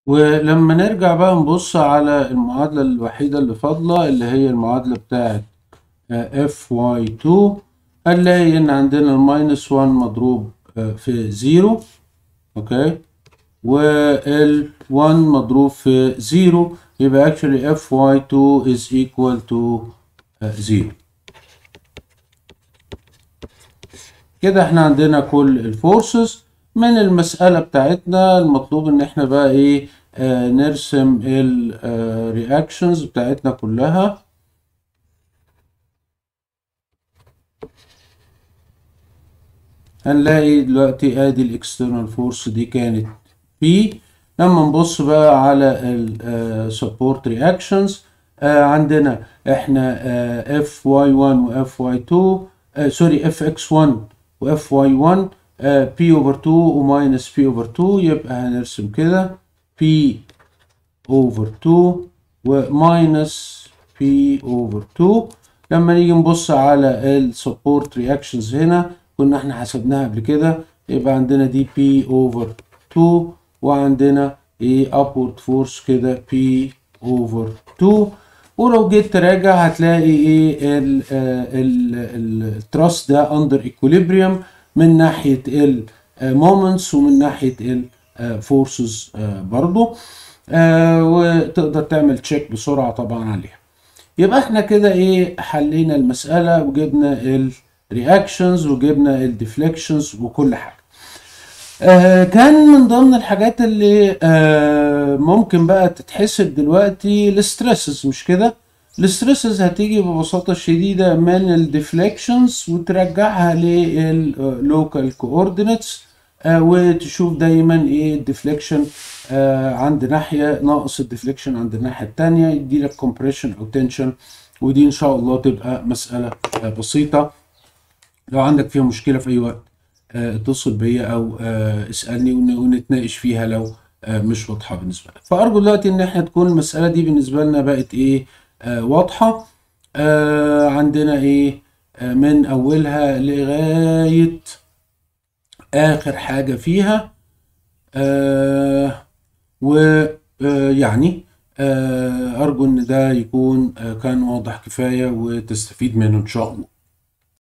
ولما نرجع بقى نبص على المعادلة الوحيدة اللي فاضلة اللي هي المعادلة بتاعت اف واي 2 هنلاقي ان عندنا الماينس 1 مضروب آه، في زيرو اوكي وال 1 مضروب في زيرو يبقى actually fy2 is equal to 0 كده احنا عندنا كل الفورسز من المسألة بتاعتنا المطلوب ان احنا بقى ايه آه نرسم الرياكشنز بتاعتنا كلها هنلاقي دلوقتي ادي الاكسترنال فورس دي كانت P لما نبص بقى على السبورت رياكشنز عندنا احنا آه اف واي 1 واف واي 2 آه سوري اف اكس 1 واف واي 1 بي اوفر 2 وماينس بي اوفر 2 يبقى هنرسم كده بي اوفر 2 وماينس بي اوفر 2 لما نيجي نبص على السبورت رياكشنز هنا كنا احنا حسبناها قبل كده يبقى عندنا دي بي اوفر 2 وعندنا ايه upward force كده P over 2 ولو جيت تراجع هتلاقي ايه التراست ده under equilibrium من ناحية المومنتس ومن ناحية الفورسز برضو آه وتقدر تعمل تشيك بسرعة طبعا عليها يبقى احنا كده ايه حلينا المسألة وجبنا الرياكشنز وجبنا الديفليكشنز وكل حاجة آه كان من ضمن الحاجات اللي آه ممكن بقى تتحسب دلوقتي الستريسز مش كده الستريسز هتيجي ببساطة شديدة من الديفليكشنز وترجعها لللوكال كوردينتس آه وتشوف دايما ايه الديفليكشن آه عند ناحية ناقص الديفليكشن عند الناحية التانية يديلك كومبريشن او تنشن ودي ان شاء الله تبقى مسألة آه بسيطة لو عندك فيها مشكلة في اي وقت اتصل بيا او اسالني ونتناقش فيها لو مش واضحه بالنسبه لك فارجو دلوقتي ان احنا تكون المساله دي بالنسبه لنا بقت ايه واضحه عندنا ايه من اولها لغايه اخر حاجه فيها ويعني ارجو ان ده يكون كان واضح كفايه وتستفيد منه ان شاء الله